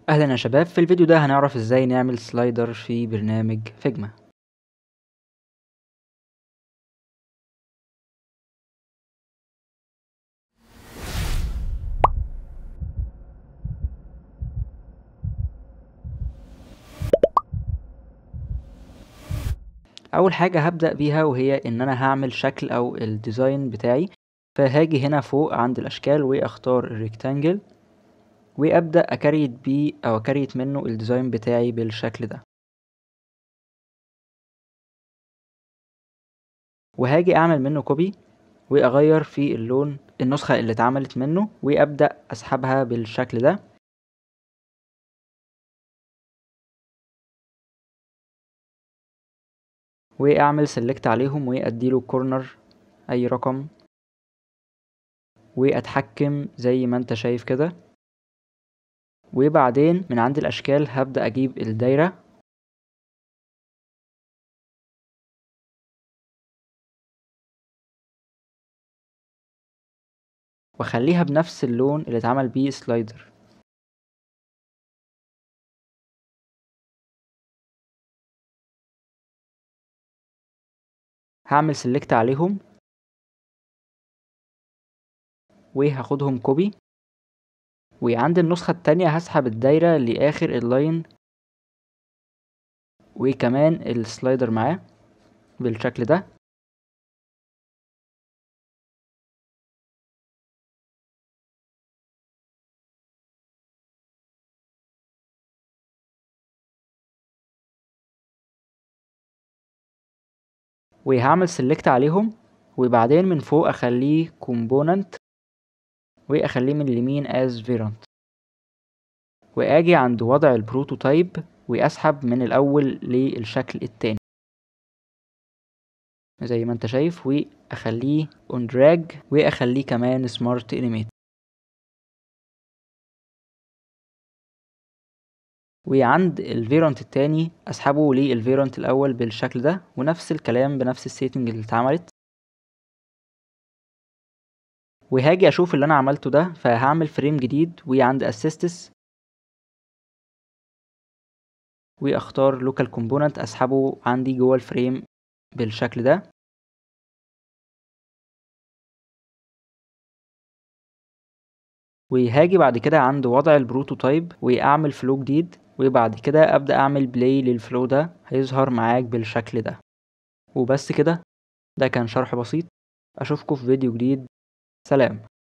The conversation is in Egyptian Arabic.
اهلا يا شباب في الفيديو ده هنعرف ازاي نعمل سلايدر في برنامج فيجما اول حاجة هبدأ بيها وهي ان انا هعمل شكل او الديزاين بتاعي فهاجي هنا فوق عند الاشكال واختار الريكتانجل وابدأ اكريت بيه او اكريت منه الديزاين بتاعي بالشكل ده وهاجي اعمل منه كوبي واغير في اللون النسخة اللي اتعملت منه وابدأ اسحبها بالشكل ده واعمل سيلكت عليهم واديله كورنر اي رقم واتحكم زي ما انت شايف كده وبعدين من عند الاشكال هبدأ اجيب الدايرة واخليها بنفس اللون اللي اتعمل بيه سلايدر هعمل سيلكت عليهم وهاخدهم كوبي وعند النسخة التانية هسحب الدايرة لآخر اللاين وكمان السلايدر معاه بالشكل ده وهعمل سيلكت عليهم وبعدين من فوق اخليه كومبوننت واخليه من اليمين as parent واجي عند وضع البروتوتايب واسحب من الاول للشكل التاني زي ما انت شايف واخليه on drag واخليه كمان smart animate وعند الفيرونت التاني اسحبه للفيرونت الاول بالشكل ده ونفس الكلام بنفس السيتنج اللي اتعملت وهاجي اشوف اللي انا عملته ده فهعمل فريم جديد وعند اسيستس واختار لوكال كومبوننت اسحبه عندي جوه الفريم بالشكل ده وهاجي بعد كده عند وضع البروتوتايب واعمل فلو جديد وبعد كده ابدا اعمل بلاي للفلو ده هيظهر معاك بالشكل ده وبس كده ده كان شرح بسيط اشوفكم في فيديو جديد سلام